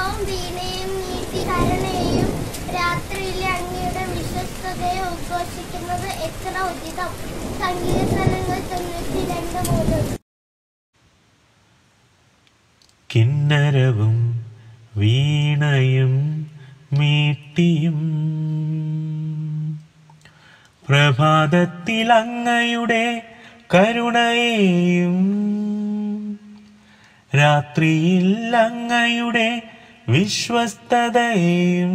കിന്നരവും വീണയും നീട്ടി കരുണയും രാത്രിയിലെ അങ്ങയുടെ വിശ്വസ്തതയെ ഉദ്ഘോഷിക്കുന്നത് എത്ര ഉചിതം സങ്കീർത്തനങ്ങൾ തൊണ്ണൂറ്റി രണ്ട് മൂന്ന് കിന്നരവും വീണയും മീട്ടിയും പ്രഭാതത്തിൽ അങ്ങയുടെ കരുണയെയും രാത്രിയിൽ അങ്ങയുടെ വിശ്വസ്തതയെയും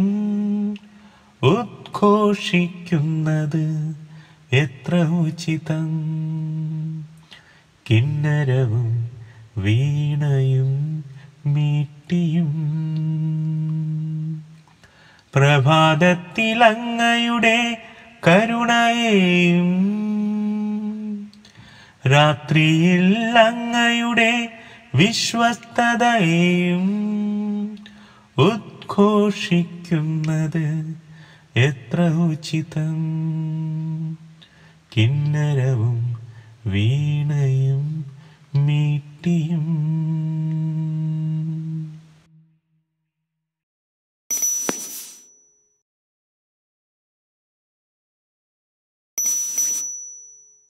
ഉദ്ഘോഷിക്കുന്നത് എത്ര ഉചിതം കിന്നരവും വീണയും മീട്ടിയും പ്രഭാതത്തിൽ അങ്ങയുടെ കരുണയെയും രാത്രിയിൽ അങ്ങയുടെ വിശ്വസ്തതയെയും ഉദ്ഘോഷിക്കുന്നത് എത്ര ഉചിതം കിന്നരവും വീണയും മീട്ടിയും